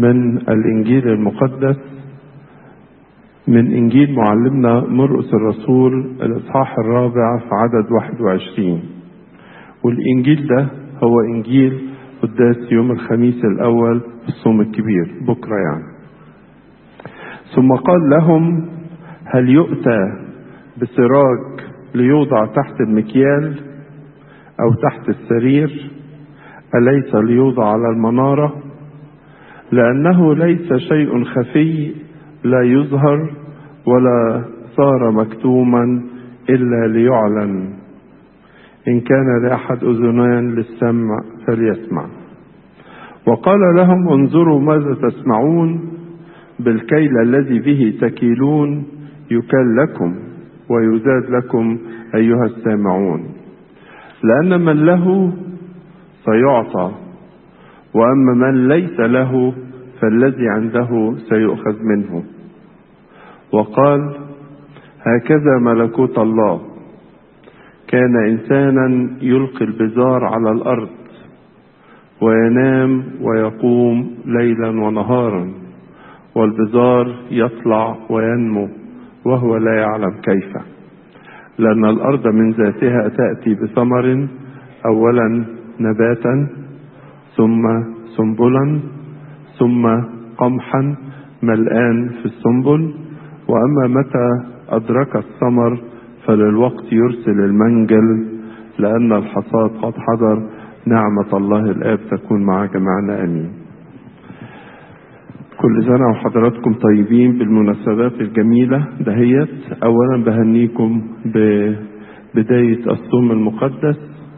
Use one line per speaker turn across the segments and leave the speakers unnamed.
من الإنجيل المقدس من إنجيل معلمنا مرقس الرسول الإصحاح الرابع في عدد 21 والإنجيل ده هو إنجيل قداس يوم الخميس الأول في الصوم الكبير بكرة يعني ثم قال لهم هل يؤتى بسراج ليوضع تحت المكيال أو تحت السرير أليس ليوضع على المنارة لأنه ليس شيء خفي لا يظهر ولا صار مكتوما إلا ليعلن إن كان لأحد أذنان للسمع فليسمع وقال لهم انظروا ماذا تسمعون بالكيل الذي به تكيلون يكال لكم ويزاد لكم أيها السامعون لأن من له سيعطى وأما من ليس له فالذي عنده سيؤخذ منه وقال هكذا ملكوت الله كان إنسانا يلقي البزار على الأرض وينام ويقوم ليلا ونهارا والبزار يطلع وينمو وهو لا يعلم كيف لأن الأرض من ذاتها تأتي بثمر أولا نباتا ثم سنبلا ثم قمحا ملآن في السنبل وأما متى أدرك الثمر فللوقت يرسل المنجل لأن الحصاد قد حضر نعمة الله الآب تكون مع جميعنا آمين كل سنة وحضراتكم طيبين بالمناسبات الجميلة دهيت أولا بهنيكم ببداية الصوم المقدس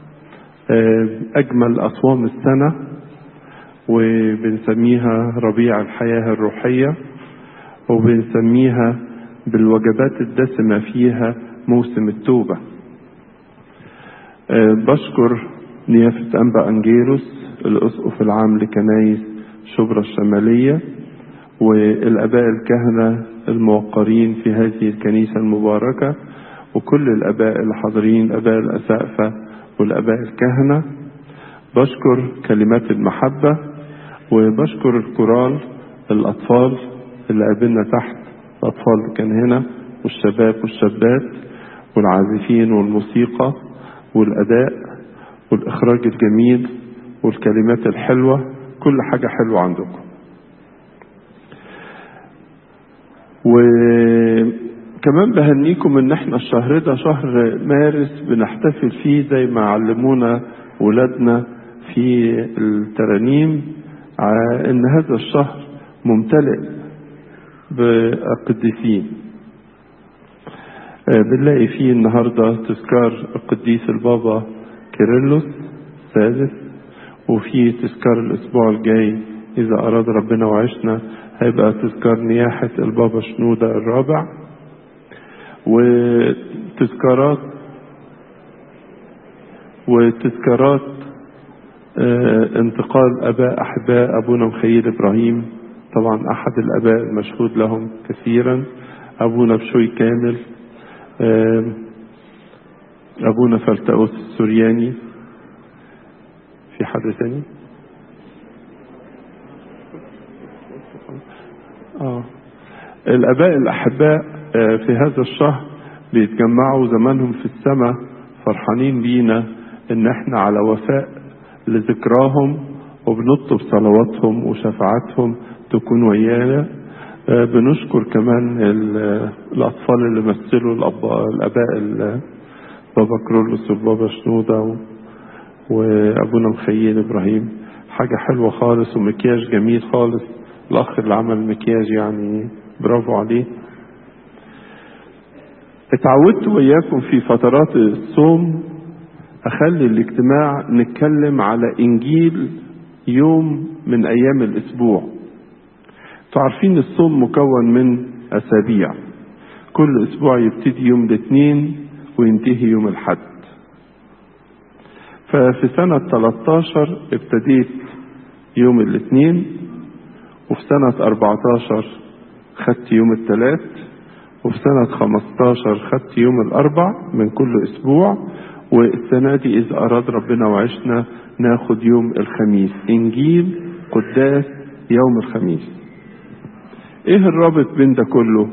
أجمل أصوام السنة وبنسميها ربيع الحياة الروحية وبنسميها بالوجبات الدسمة فيها موسم التوبة بشكر نيافة أنبا أنجيروس الأسقف العام لكنايس شبرا الشمالية والآباء الكهنة الموقرين في هذه الكنيسة المباركة وكل الآباء اللي حاضرين آباء الأسقفة والآباء الكهنة بشكر كلمات المحبة وبشكر الكورال الأطفال اللي قابلنا تحت الأطفال اللي كان هنا والشباب والشابات والعازفين والموسيقى والأداء والإخراج الجميل والكلمات الحلوة كل حاجة حلوة عندكم وكمان بهنيكم ان احنا الشهر ده شهر مارس بنحتفل فيه زي ما علمونا ولادنا في الترانيم ان هذا الشهر ممتلئ بالقديسين بنلاقي فيه النهاردة تذكار القديس البابا كيرلس السادس وفي تذكار الأسبوع الجاي إذا أراد ربنا وعشنا هيبقى تذكار نياحة البابا شنودة الرابع وتذكارات وتذكارات اه انتقال أباء أحباء أبونا مخيل إبراهيم طبعا أحد الأباء المشهود لهم كثيرا أبونا بشوي كامل اه أبونا فلتأوس السورياني في حد ثاني آه. الآباء الأحباء آه في هذا الشهر بيتجمعوا زمانهم في السماء فرحانين بينا إن إحنا على وفاء لذكراهم وبنطلب صلواتهم وشفاعتهم تكون ويانا آه بنشكر كمان الأطفال اللي مثلوا الآباء بابا كرولوس والبابا شنودة وأبونا مخيل إبراهيم حاجة حلوة خالص ومكياج جميل خالص الأخ اللي عمل المكياج يعني برافو عليه اتعودت وياكم في فترات الصوم أخلي الاجتماع نتكلم على إنجيل يوم من أيام الأسبوع تعرفين الصوم مكون من أسابيع كل أسبوع يبتدي يوم الاثنين وينتهي يوم الحد ففي سنة 13 ابتديت يوم الاثنين وفي سنة 14 خدت يوم الثلاث وفي سنة 15 خدت يوم الأربع من كل أسبوع والسنة دي إذا أراد ربنا وعشنا ناخد يوم الخميس إنجيل قداس يوم الخميس ايه الرابط بين ده كله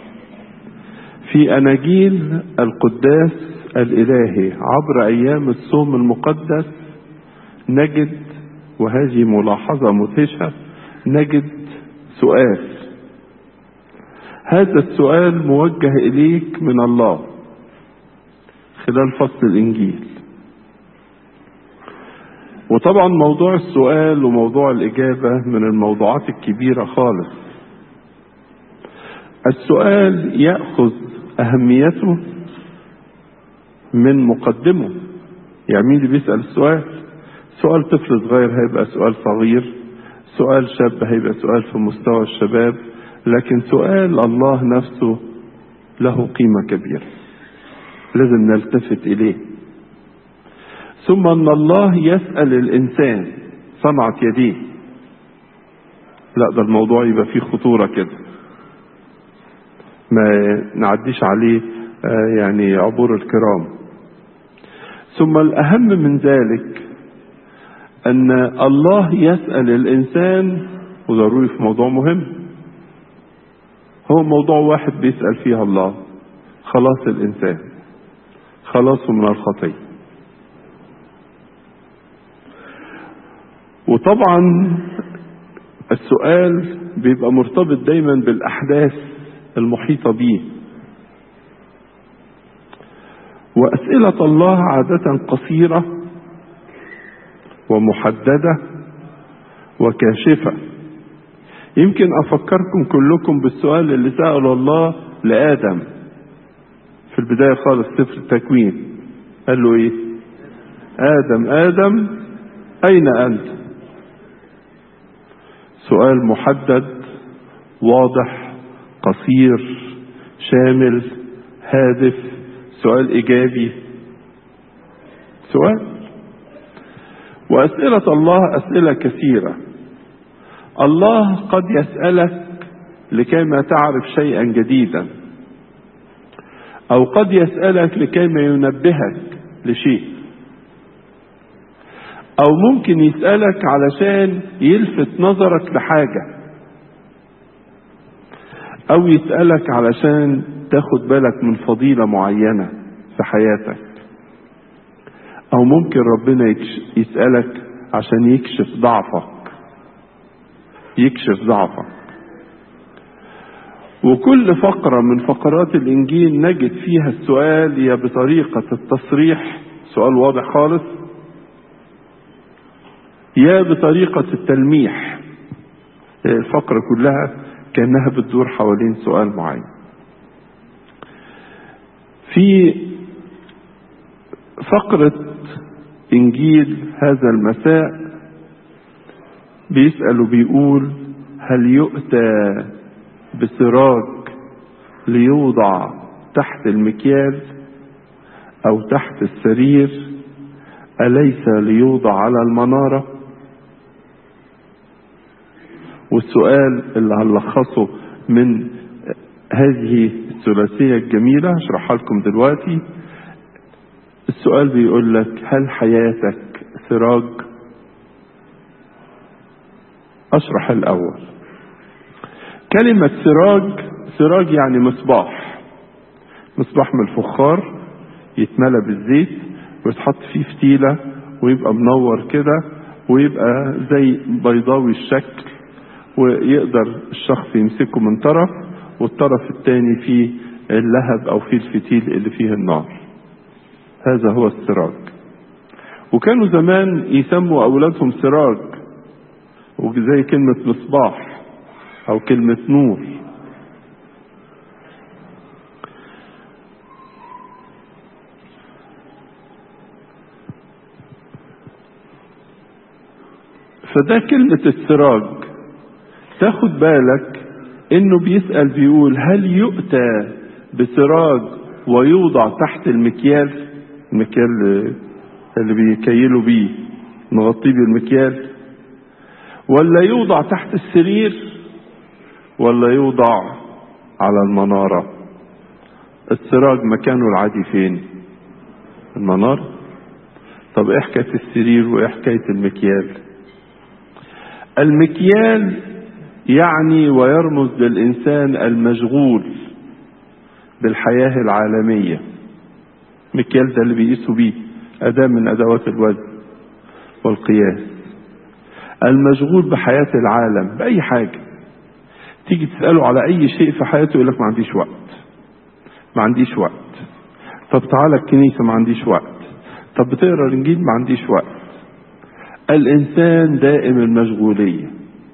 في اناجيل القداس الالهي عبر ايام الصوم المقدس نجد وهذه ملاحظه مدهشه نجد سؤال هذا السؤال موجه اليك من الله خلال فصل الانجيل وطبعا موضوع السؤال وموضوع الاجابه من الموضوعات الكبيره خالص السؤال ياخذ اهميته من مقدمه يعني مين اللي بيسال السؤال سؤال طفل صغير هيبقى سؤال صغير سؤال شاب هيبقى سؤال في مستوى الشباب لكن سؤال الله نفسه له قيمه كبيره لازم نلتفت اليه ثم ان الله يسال الانسان صنعت يديه لا ده الموضوع يبقى فيه خطوره كده ما نعديش عليه يعني عبور الكرام ثم الاهم من ذلك ان الله يسال الانسان وضروري في موضوع مهم هو موضوع واحد بيسال فيها الله خلاص الانسان خلاصه من الخطيه وطبعا السؤال بيبقى مرتبط دايما بالاحداث المحيطه بيه واسئله الله عاده قصيره ومحدده وكاشفه يمكن افكركم كلكم بالسؤال اللي ساله الله لادم في البدايه خالص سفر التكوين قال له ايه ادم ادم اين انت سؤال محدد واضح قصير شامل هادف سؤال ايجابي سؤال واسئله الله اسئله كثيره الله قد يسالك لكيما تعرف شيئا جديدا او قد يسالك لكيما ينبهك لشيء او ممكن يسالك علشان يلفت نظرك لحاجه او يسالك علشان تاخد بالك من فضيله معينه في حياتك او ممكن ربنا يسالك عشان يكشف ضعفك يكشف ضعفك وكل فقره من فقرات الانجيل نجد فيها السؤال يا بطريقه التصريح سؤال واضح خالص يا بطريقه التلميح الفقره كلها كانها بتدور حوالين سؤال معين في فقره انجيل هذا المساء بيسال وبيقول هل يؤتى بسراج ليوضع تحت المكيال او تحت السرير اليس ليوضع على المناره والسؤال اللي هنلخصه من هذه الثلاثيه الجميله هشرحها لكم دلوقتي السؤال بيقول لك هل حياتك سراج اشرح الاول كلمة سراج سراج يعني مصباح مصباح من الفخار يتملى بالزيت ويتحط فيه فتيلة ويبقى منور كده ويبقى زي بيضاوي الشكل ويقدر الشخص يمسكه من طرف والطرف الثاني فيه اللهب او فيه الفتيل اللي فيه النار هذا هو السراج وكانوا زمان يسموا اولادهم سراج وزي كلمة مصباح او كلمة نور فده كلمة السراج تاخد بالك انه بيسأل بيقول هل يؤتى بسراج ويوضع تحت المكيال المكيال اللي بيكيلوا بيه نغطيه بالمكيال ولا يوضع تحت السرير ولا يوضع على المنارة السراج مكانه العادي فين المنارة طب ايه حكاية السرير وايه حكاية المكيال المكيال يعني ويرمز للإنسان المشغول بالحياة العالمية مكيال ده اللي بيقيسوا بيه أداة من أدوات الوزن والقياس المشغول بحياة العالم بأي حاجة تيجي تسأله على أي شيء في حياته يقول لك ما عنديش وقت ما عنديش وقت طب تعالى الكنيسة ما عنديش وقت طب بتقرا الإنجيل ما عنديش وقت الإنسان دائم المشغولية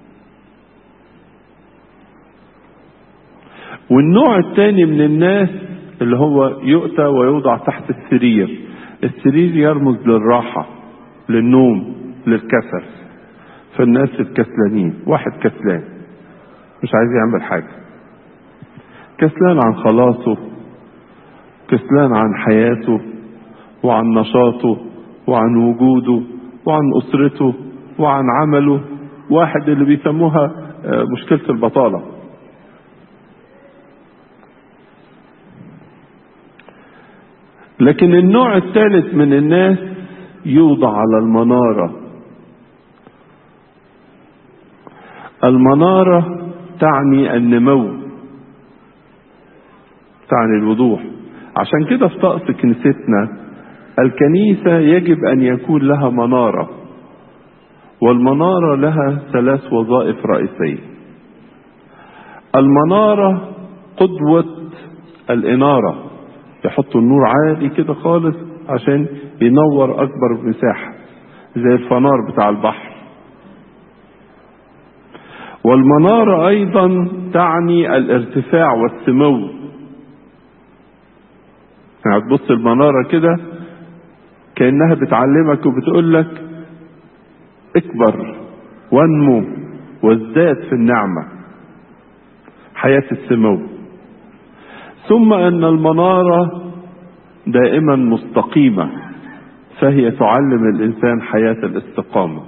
والنوع الثاني من الناس اللي هو يؤتى ويوضع تحت السرير السرير يرمز للراحة للنوم للكسل فالناس الكسلانين واحد كسلان مش عايز يعمل حاجة كسلان عن خلاصه كسلان عن حياته وعن نشاطه وعن وجوده وعن أسرته وعن عمله واحد اللي بيسموها مشكلة البطالة لكن النوع الثالث من الناس يوضع على المنارة المنارة تعني النمو تعني الوضوح عشان كده في طقس كنيستنا الكنيسة يجب أن يكون لها منارة والمنارة لها ثلاث وظائف رئيسية المنارة قدوة الإنارة يحطوا النور عالي كده خالص عشان ينور أكبر مساحة زي الفنار بتاع البحر والمنارة أيضا تعني الارتفاع والسمو يعني تبص المنارة كده كأنها بتعلمك وبتقول لك اكبر وانمو وازداد في النعمة حياة السمو ثم أن المنارة دائما مستقيمة فهي تعلم الإنسان حياة الاستقامة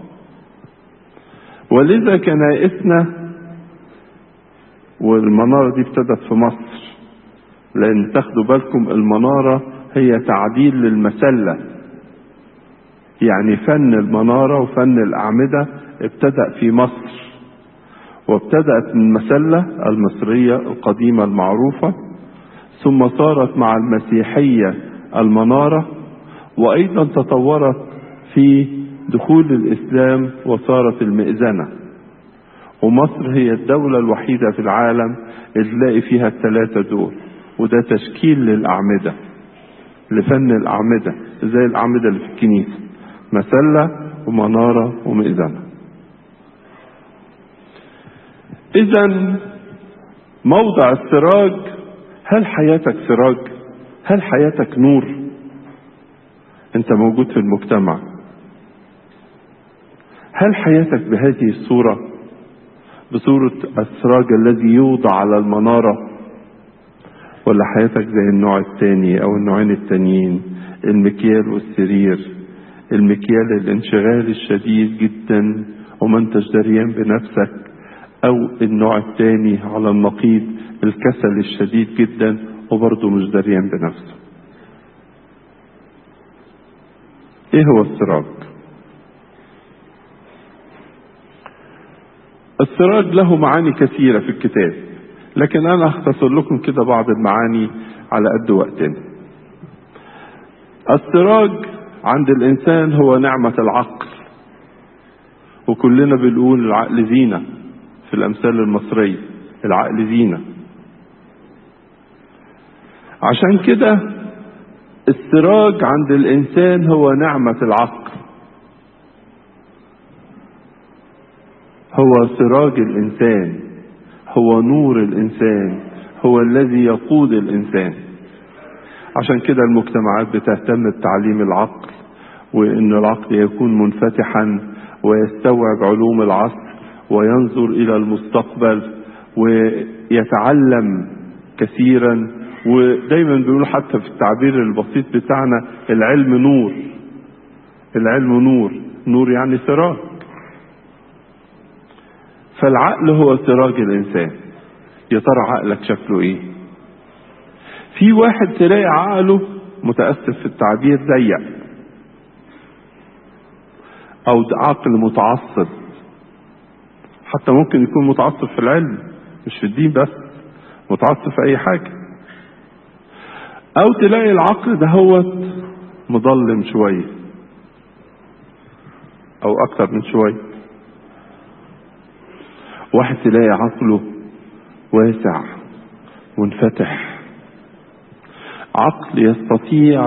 ولذا كنائسنا والمنارة دي ابتدت في مصر لأن تاخدوا بالكم المنارة هي تعديل للمسلة يعني فن المنارة وفن الأعمدة ابتدأ في مصر وابتدأت من المسلة المصرية القديمة المعروفة ثم صارت مع المسيحية المنارة وأيضا تطورت في دخول الإسلام وصارت المئذنة ومصر هي الدولة الوحيدة في العالم اللي تلاقي فيها الثلاثة دول وده تشكيل للأعمدة لفن الأعمدة زي الأعمدة اللي في الكنيسة مسلة ومنارة ومئذنة إذا موضع السراج هل حياتك سراج؟ هل حياتك نور؟ أنت موجود في المجتمع هل حياتك بهذه الصورة بصورة السراج الذي يوضع على المنارة ولا حياتك زي النوع الثاني أو النوعين التانيين المكيال والسرير المكيال الانشغال الشديد جدا وما انتش دريان بنفسك أو النوع الثاني على النقيض الكسل الشديد جدا وبرضه مش دريان بنفسه ايه هو السراج السراج له معاني كثيرة في الكتاب لكن أنا أختصر لكم كده بعض المعاني على قد وقتنا السراج عند الإنسان هو نعمة العقل وكلنا بنقول العقل زينة في الأمثال المصرية العقل زينة عشان كده السراج عند الإنسان هو نعمة العقل هو سراج الإنسان هو نور الإنسان هو الذي يقود الإنسان عشان كده المجتمعات بتهتم بتعليم العقل وإن العقل يكون منفتحا ويستوعب علوم العصر وينظر إلى المستقبل ويتعلم كثيرا ودايما بيقولوا حتى في التعبير البسيط بتاعنا العلم نور العلم نور نور يعني سراج فالعقل هو سراج الانسان يا ترى عقلك شكله ايه في واحد تلاقي عقله متاسف في التعبير ضيق او عقل متعصب حتى ممكن يكون متعصب في العلم مش في الدين بس متعصب في اي حاجة او تلاقي العقل ده هو مظلم شوية او اكتر من شوية واحد تلاقي عقله واسع منفتح عقل يستطيع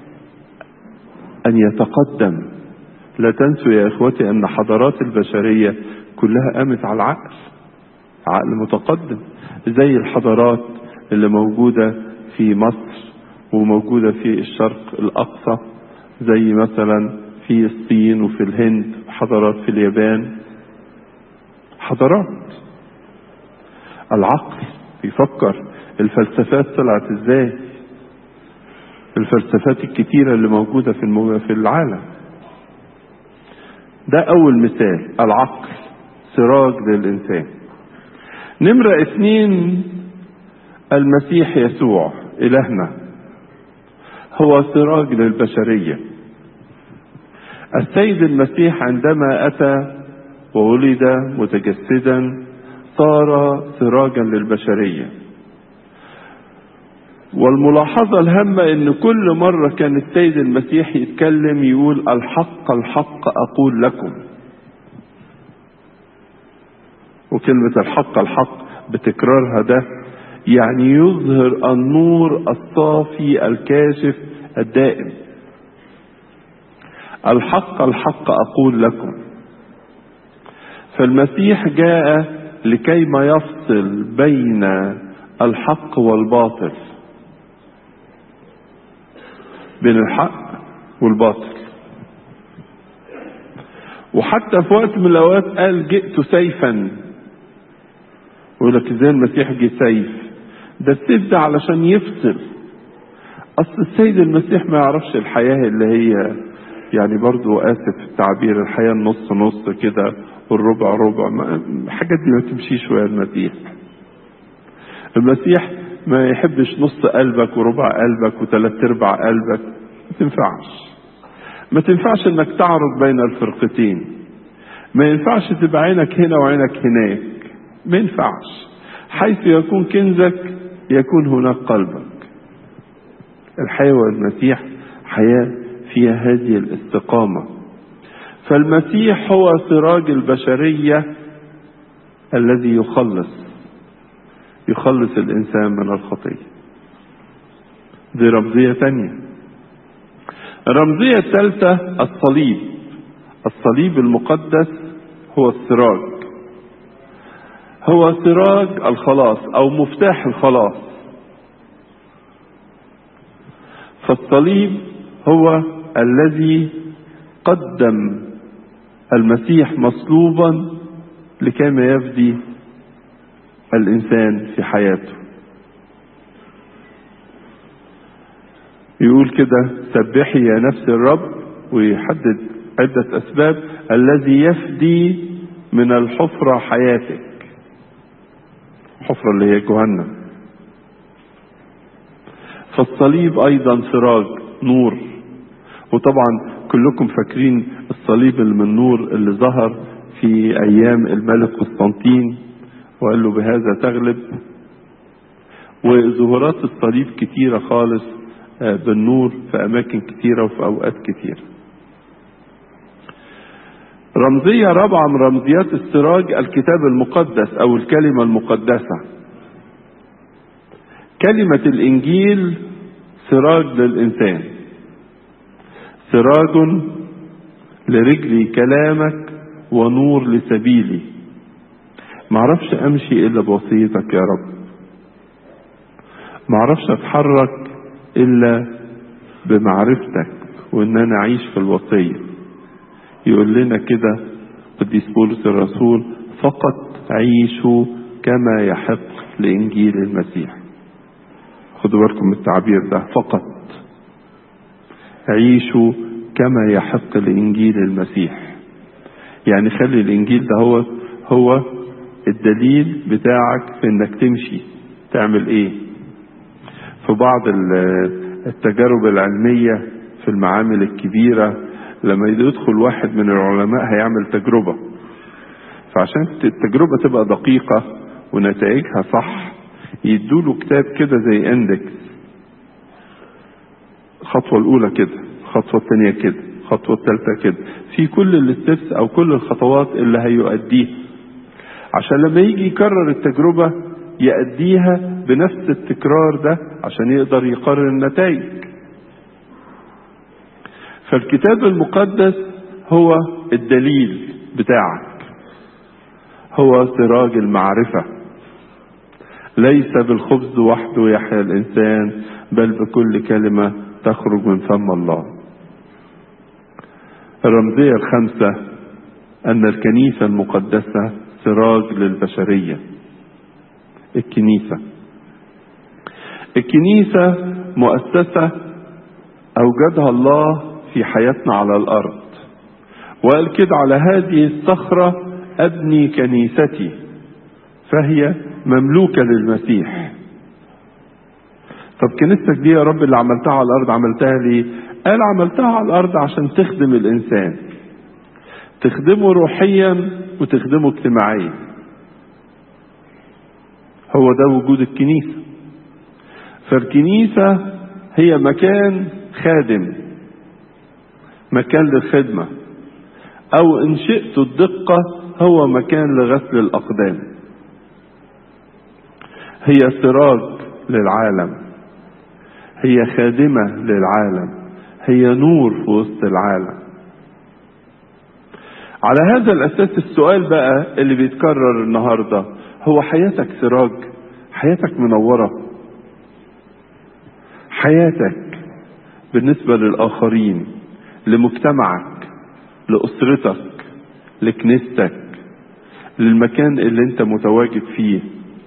ان يتقدم لا تنسوا يا اخوتي ان حضارات البشرية كلها قامت على العقل عقل متقدم زي الحضارات اللي موجودة في مصر وموجودة في الشرق الأقصى زي مثلا في الصين وفي الهند حضارات في اليابان حضارات العقل بيفكر الفلسفات طلعت ازاي الفلسفات الكتيرة اللي موجودة في المو... في العالم ده أول مثال العقل سراج للإنسان نمرة اثنين المسيح يسوع إلهنا هو سراج للبشرية السيد المسيح عندما أتى وولد متجسدا صار سراجا للبشرية والملاحظة الهامة ان كل مرة كان السيد المسيح يتكلم يقول الحق الحق اقول لكم وكلمة الحق الحق بتكرارها ده يعني يظهر النور الصافي الكاشف الدائم الحق الحق اقول لكم فالمسيح جاء لكي ما يفصل بين الحق والباطل بين الحق والباطل وحتى في وقت من الاوقات قال جئت سيفا يقول لك ازاي المسيح جه سيف ده السيف ده علشان يفصل اصل السيد المسيح ما يعرفش الحياه اللي هي يعني برضو اسف في التعبير الحياه النص نص كده والربع ربع ما الحاجات دي ما تمشيش ويا المسيح المسيح ما يحبش نص قلبك وربع قلبك وثلاث ارباع قلبك ما تنفعش ما تنفعش انك تعرض بين الفرقتين ما ينفعش تبقى عينك هنا وعينك هناك ما ينفعش حيث يكون كنزك يكون هناك قلبك الحياة والمسيح حياة فيها هذه الاستقامة فالمسيح هو سراج البشرية الذي يخلص يخلص الإنسان من الخطية دي رمزية تانية الرمزية الثالثة الصليب الصليب المقدس هو السراج هو سراج الخلاص أو مفتاح الخلاص فالصليب هو الذي قدم المسيح مصلوبا لكي ما يفدي الإنسان في حياته يقول كده سبحي يا نفس الرب ويحدد عدة أسباب الذي يفدي من الحفرة حياتك الحفرة اللي هي جهنم فالصليب أيضا سراج نور وطبعا كلكم فاكرين الصليب اللي من نور اللي ظهر في أيام الملك قسطنطين وقال له بهذا تغلب وظهورات الصليب كتيرة خالص بالنور في أماكن كتيرة وفي أوقات كتيرة رمزية رابعة من رمزيات السراج الكتاب المقدس أو الكلمة المقدسة كلمة الإنجيل سراج للإنسان سراج لرجلي كلامك ونور لسبيلي معرفش امشي الا بوصيتك يا رب معرفش اتحرك الا بمعرفتك وان انا اعيش في الوصيه يقول لنا كده قديس بولس الرسول فقط عيشوا كما يحق لانجيل المسيح خدوا بالكم من التعبير ده فقط عيشوا كما يحق لانجيل المسيح يعني خلي الانجيل ده هو هو الدليل بتاعك في انك تمشي تعمل ايه في بعض التجارب العلمية في المعامل الكبيرة لما يدخل واحد من العلماء هيعمل تجربة فعشان التجربة تبقى دقيقة ونتائجها صح يدوله كتاب كده زي اندكس الخطوة الأولى كده الخطوة الثانية كده الخطوة الثالثة كده في كل الستبس أو كل الخطوات اللي هيؤديها عشان لما يجي يكرر التجربة يأديها بنفس التكرار ده عشان يقدر يقرر النتائج فالكتاب المقدس هو الدليل بتاعك هو سراج المعرفة ليس بالخبز وحده يحيا الإنسان بل بكل كلمة تخرج من فم الله الرمزية الخامسة أن الكنيسة المقدسة سراج للبشرية الكنيسة الكنيسة مؤسسة أوجدها الله في حياتنا على الأرض وقال كده على هذه الصخرة أبني كنيستي فهي مملوكة للمسيح طب كنيستك دي يا رب اللي عملتها على الأرض عملتها ليه؟ قال عملتها على الأرض عشان تخدم الإنسان تخدمه روحيا وتخدمه اجتماعيا هو ده وجود الكنيسة فالكنيسة هي مكان خادم مكان للخدمة أو إن شئت الدقة هو مكان لغسل الأقدام هي سراج للعالم هي خادمة للعالم هي نور في وسط العالم على هذا الأساس السؤال بقى اللي بيتكرر النهاردة هو حياتك سراج حياتك منورة حياتك بالنسبة للآخرين لمجتمعك لأسرتك لكنيستك للمكان اللي انت متواجد فيه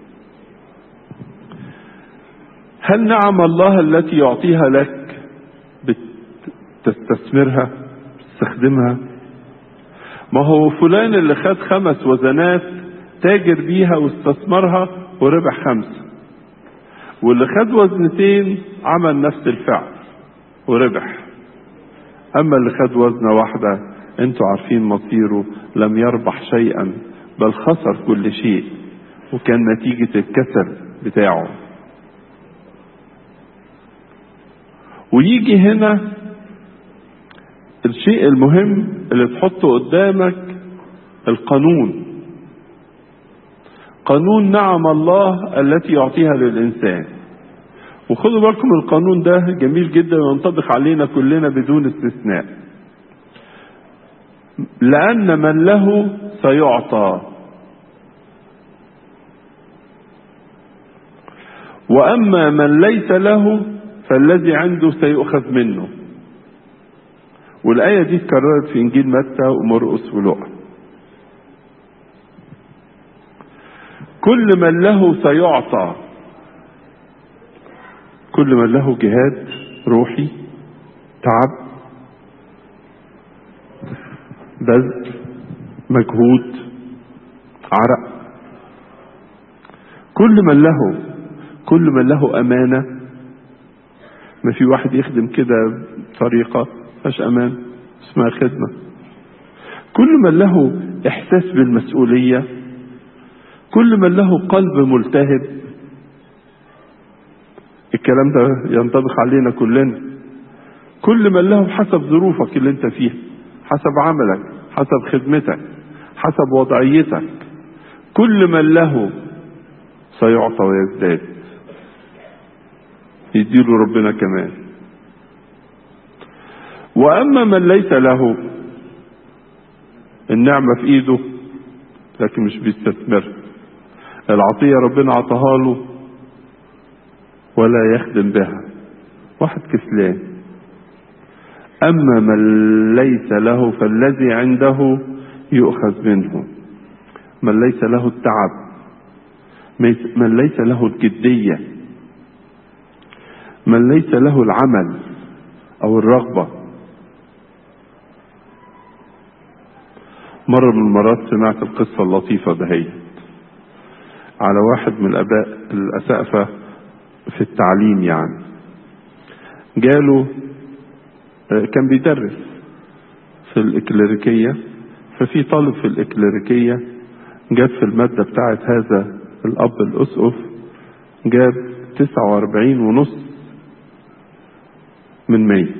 هل نعم الله التي يعطيها لك بتستثمرها تستخدمها ما هو فلان اللي خد خمس وزنات تاجر بيها واستثمرها وربح خمسة واللي خد وزنتين عمل نفس الفعل وربح أما اللي خد وزنة واحدة انتوا عارفين مصيره لم يربح شيئا بل خسر كل شيء وكان نتيجة الكسل بتاعه ويجي هنا الشيء المهم اللي تحطه قدامك القانون قانون نعم الله التي يعطيها للإنسان وخدوا بالكم القانون ده جميل جدا وينطبق علينا كلنا بدون استثناء لأن من له سيعطى وأما من ليس له فالذي عنده سيؤخذ منه والآية دي اتكررت في إنجيل متى ومرقس ولوقا كل من له سيعطى كل من له جهاد روحي تعب بذل مجهود عرق كل من له كل من له أمانة ما في واحد يخدم كده بطريقة مش أمان اسمها خدمة كل من له إحساس بالمسؤولية كل من له قلب ملتهب الكلام ده ينطبق علينا كلنا كل من له حسب ظروفك اللي انت فيها حسب عملك حسب خدمتك حسب وضعيتك كل من له سيعطى ويزداد يديله ربنا كمان واما من ليس له النعمة في ايده لكن مش بيستثمرها العطية ربنا عطاها له ولا يخدم بها واحد كسلان أما من ليس له فالذي عنده يؤخذ منه من ليس له التعب من ليس له الجدية من ليس له العمل أو الرغبة مرة من المرات سمعت القصة اللطيفة دهيت على واحد من الآباء الأسقفة في التعليم يعني جاله كان بيدرس في الإكليريكية ففي طالب في الإكليريكية جاب في المادة بتاعت هذا الأب الأسقف جاب تسعة وأربعين ونص من مية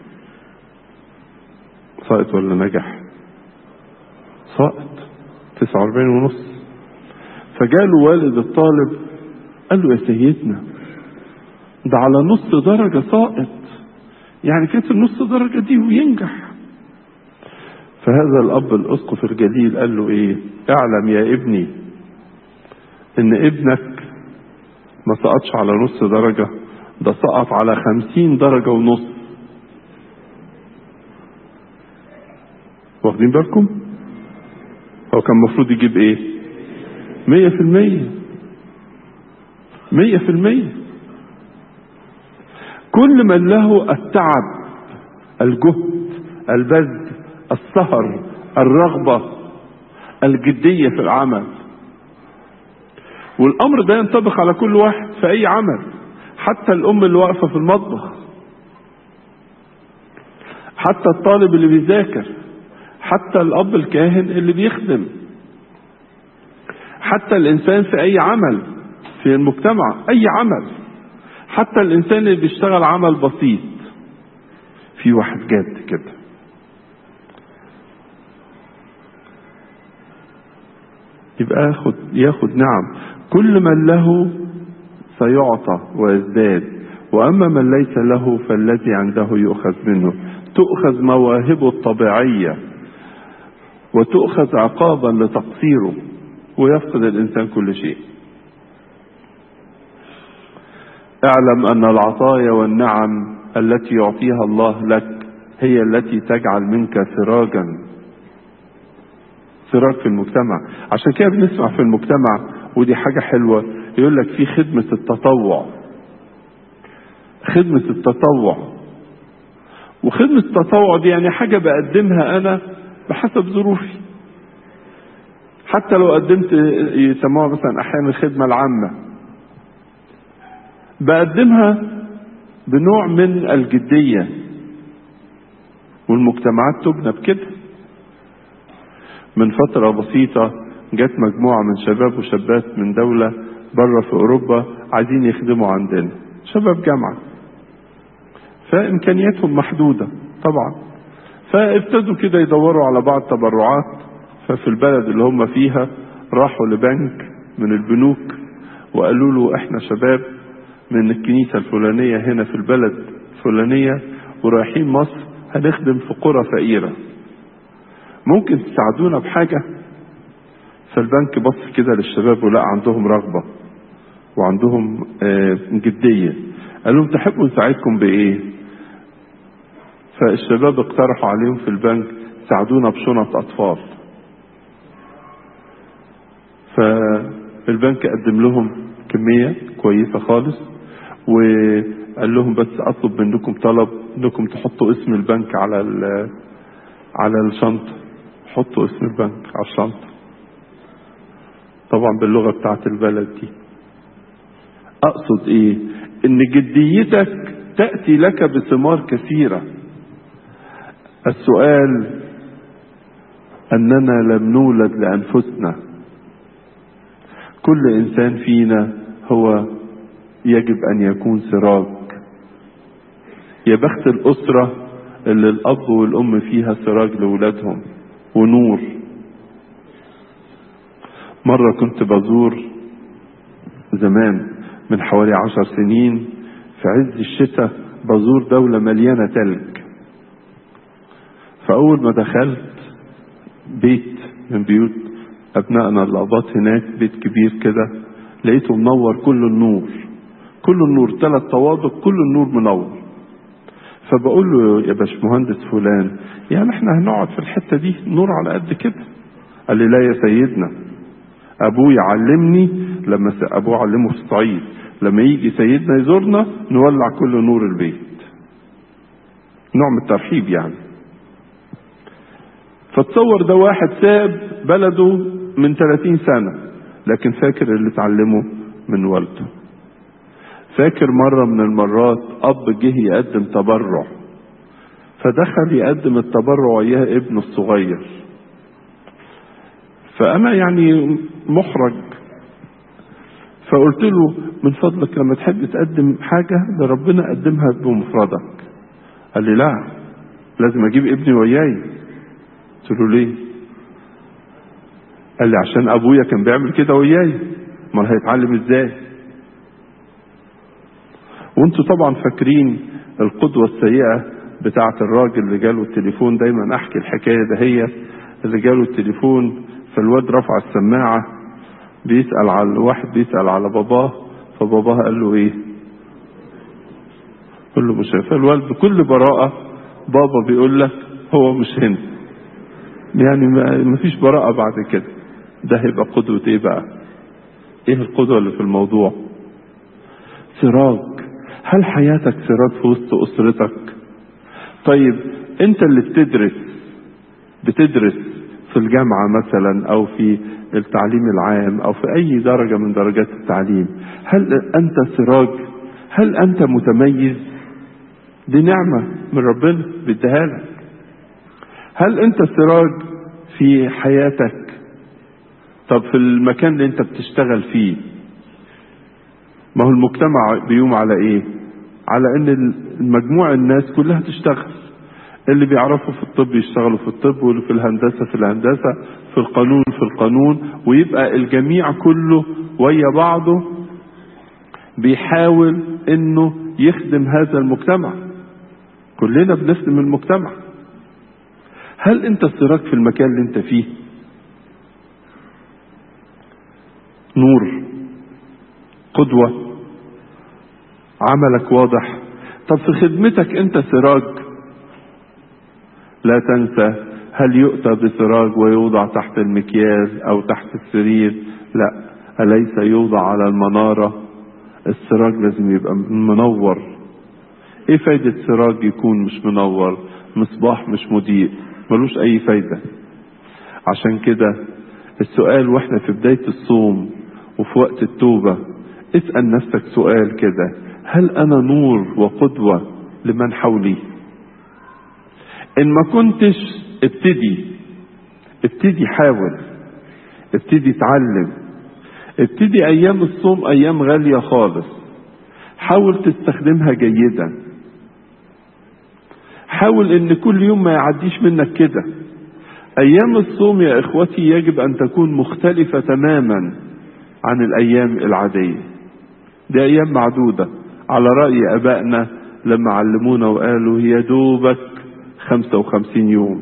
ساقط ولا نجح ساقط تسعة وأربعين ونص فجاله والد الطالب قال له يا سيدنا ده على نص درجة ساقط يعني كانت النص درجة دي وينجح فهذا الأب الأسقف الجليل قال له إيه اعلم يا ابني إن ابنك ما سقطش على نص درجة ده سقط على خمسين درجة ونص واخدين بالكم هو كان المفروض يجيب ايه مية في المية مية في المية كل من له التعب الجهد البذل السهر الرغبة الجدية في العمل والأمر ده ينطبق على كل واحد في أي عمل حتى الأم اللي واقفة في المطبخ حتى الطالب اللي بيذاكر حتى الأب الكاهن اللي بيخدم حتى الإنسان في أي عمل في المجتمع أي عمل حتى الإنسان اللي بيشتغل عمل بسيط في واحد جاد كده يبقى ياخد ياخد نعم كل من له سيعطى ويزداد واما من ليس له فالذي عنده يؤخذ منه تؤخذ مواهبه الطبيعيه وتؤخذ عقابا لتقصيره ويفقد الانسان كل شيء اعلم ان العطايا والنعم التي يعطيها الله لك هي التي تجعل منك سراجا سراج في المجتمع عشان كده بنسمع في المجتمع ودي حاجة حلوة يقول لك في خدمة التطوع خدمة التطوع وخدمة التطوع دي يعني حاجة بقدمها أنا بحسب ظروفي حتى لو قدمت يسموها مثلا أحيانا الخدمة العامة بقدمها بنوع من الجدية والمجتمعات تبنى بكده من فترة بسيطة جت مجموعة من شباب وشابات من دولة بره في أوروبا عايزين يخدموا عندنا شباب جامعة فإمكانياتهم محدودة طبعا فابتدوا كده يدوروا على بعض تبرعات ففي البلد اللي هم فيها راحوا لبنك من البنوك وقالوا له احنا شباب من الكنيسة الفلانية هنا في البلد الفلانية ورايحين مصر هنخدم في قرى فقيرة ممكن تساعدونا بحاجة فالبنك بص كده للشباب ولقى عندهم رغبة وعندهم جدية قال لهم تحبوا نساعدكم بإيه فالشباب اقترحوا عليهم في البنك ساعدونا بشنط أطفال فالبنك قدم لهم كمية كويسة خالص وقال لهم بس أطلب منكم طلب انكم تحطوا اسم البنك على على الشنطة حطوا اسم البنك على الشنطة طبعا باللغة بتاعت البلد دي أقصد إيه إن جديتك تأتي لك بثمار كثيرة السؤال أننا لم نولد لأنفسنا كل إنسان فينا هو يجب أن يكون سراج يا بخت الأسرة اللي الأب والأم فيها سراج لأولادهم ونور مرة كنت بزور زمان من حوالي عشر سنين في عز الشتاء بزور دولة مليانة تلج فأول ما دخلت بيت من بيوت أبنائنا الأباط هناك بيت كبير كده لقيته منور كل النور كل النور ثلاث طوابق كل النور منور فبقول له يا باشمهندس فلان يعني احنا هنقعد في الحتة دي نور على قد كده قال لي لا يا سيدنا ابوي علمني لما ابوه علمه في الصعيد لما يجي سيدنا يزورنا نولع كل نور البيت نوع من الترحيب يعني فتصور ده واحد ساب بلده من 30 سنة لكن فاكر اللي اتعلمه من والده فاكر مرة من المرات أب جه يقدم تبرع فدخل يقدم التبرع وياه ابنه الصغير فأنا يعني محرج فقلت له من فضلك لما تحب تقدم حاجة لربنا قدمها بمفردك قال لي لا لازم أجيب ابني وياي قلت له ليه قال لي عشان أبويا كان بيعمل كده وياي امال هيتعلم ازاي وانتوا طبعا فاكرين القدوة السيئة بتاعة الراجل اللي جاله التليفون دايما احكي الحكاية دهيت اللي جاله التليفون فالواد رفع السماعة بيسأل على واحد بيسأل على باباه فباباه قال له ايه قال له مش فالوالد بكل براءة بابا بيقول لك هو مش هنا يعني ما فيش براءة بعد كده ده هيبقى قدوة ايه بقى ايه القدوة اللي في الموضوع سراج هل حياتك سراج في وسط اسرتك طيب انت اللي بتدرس بتدرس في الجامعة مثلا او في التعليم العام او في اي درجة من درجات التعليم هل انت سراج هل انت متميز دي نعمة من ربنا بيديها لك هل انت سراج في حياتك طب في المكان اللي انت بتشتغل فيه ما هو المجتمع بيقوم على ايه على ان المجموع الناس كلها تشتغل اللي بيعرفوا في الطب يشتغلوا في الطب واللي في الهندسة في الهندسة في القانون في القانون ويبقى الجميع كله ويا بعضه بيحاول انه يخدم هذا المجتمع كلنا بنخدم المجتمع هل انت سراج في المكان اللي انت فيه نور قدوة عملك واضح طب في خدمتك انت سراج لا تنسى هل يؤتى بسراج ويوضع تحت المكيال او تحت السرير لا أليس يوضع على المنارة السراج لازم يبقى منور ايه فايدة سراج يكون مش منور مصباح مش مضيء ملوش اي فايدة عشان كده السؤال واحنا في بداية الصوم وفي وقت التوبة اسأل نفسك سؤال كده هل انا نور وقدوة لمن حولي ان ما كنتش ابتدي ابتدي حاول ابتدي اتعلم ابتدي ايام الصوم ايام غالية خالص حاول تستخدمها جيدا حاول ان كل يوم ما يعديش منك كده ايام الصوم يا اخوتي يجب ان تكون مختلفة تماما عن الايام العادية دي ايام معدودة على رأي ابائنا لما علمونا وقالوا هي دوبك 55 يوم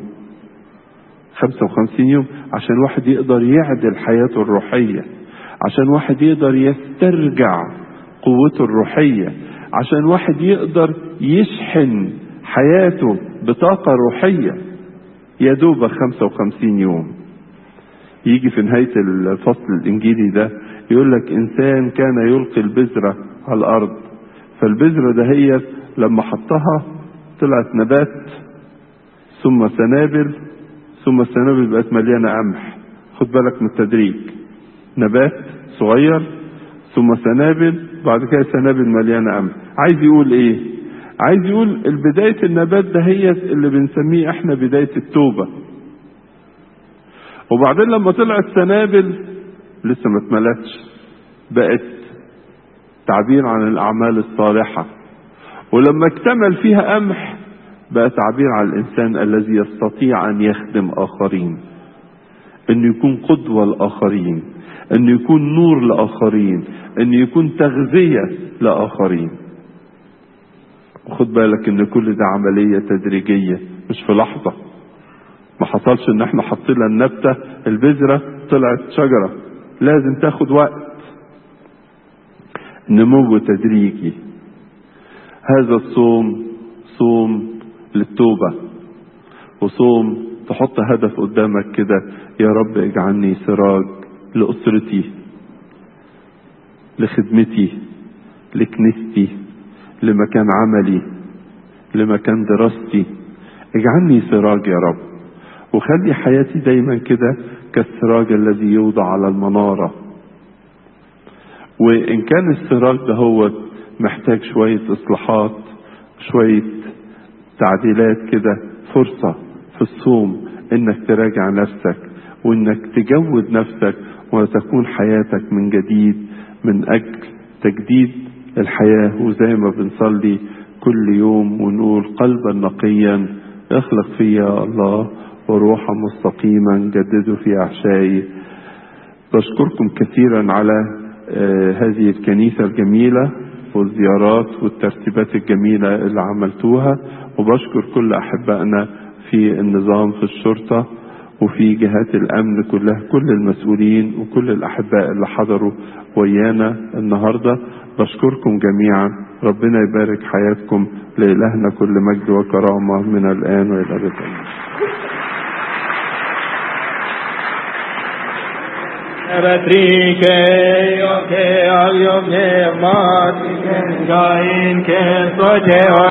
55 يوم عشان واحد يقدر يعدل حياته الروحية عشان واحد يقدر يسترجع قوته الروحية عشان واحد يقدر يشحن حياته بطاقة روحية يا دوب 55 يوم يجي في نهاية الفصل الإنجيلي ده يقول لك إنسان كان يلقي البذرة على الأرض فالبذرة ده هي لما حطها طلعت نبات ثم سنابل ثم السنابل بقت مليانة قمح خد بالك من التدريج نبات صغير ثم سنابل بعد كده سنابل مليانة قمح عايز يقول ايه عايز يقول بداية النبات ده هي اللي بنسميه احنا بداية التوبة وبعدين لما طلعت سنابل لسه ما اتملتش بقت تعبير عن الأعمال الصالحة ولما اكتمل فيها قمح بقى تعبير عن الإنسان الذي يستطيع أن يخدم آخرين أنه يكون قدوة لآخرين أنه يكون نور لآخرين أنه يكون تغذية لآخرين وخد بالك ان كل ده عملية تدريجية مش في لحظة ما حصلش ان احنا حطينا النبتة البذرة طلعت شجرة لازم تاخد وقت نمو تدريجي هذا الصوم صوم للتوبة وصوم تحط هدف قدامك كده يا رب اجعلني سراج لأسرتي لخدمتي لكنيستي لمكان عملي لمكان دراستي اجعلني سراج يا رب وخلي حياتي دايما كده كالسراج الذي يوضع على المنارة وإن كان السراج ده هو محتاج شوية إصلاحات شوية تعديلات كده فرصة في الصوم إنك تراجع نفسك وانك تجود نفسك وتكون حياتك من جديد من اجل تجديد الحياة وزي ما بنصلي كل يوم ونقول قلبا نقيا اخلق فيا الله وروحا مستقيما جدده في احشائي بشكركم كثيرا على آه هذه الكنيسة الجميلة والزيارات والترتيبات الجميلة اللي عملتوها وبشكر كل أحبائنا في النظام في الشرطة وفي جهات الأمن كلها كل المسؤولين وكل الأحباء اللي حضروا ويانا النهاردة بشكركم جميعا ربنا يبارك حياتكم لإلهنا كل مجد وكرامة من الآن وإلى الأبد
Eretrike, yoke, al yoke, mat, gain, ken, soje,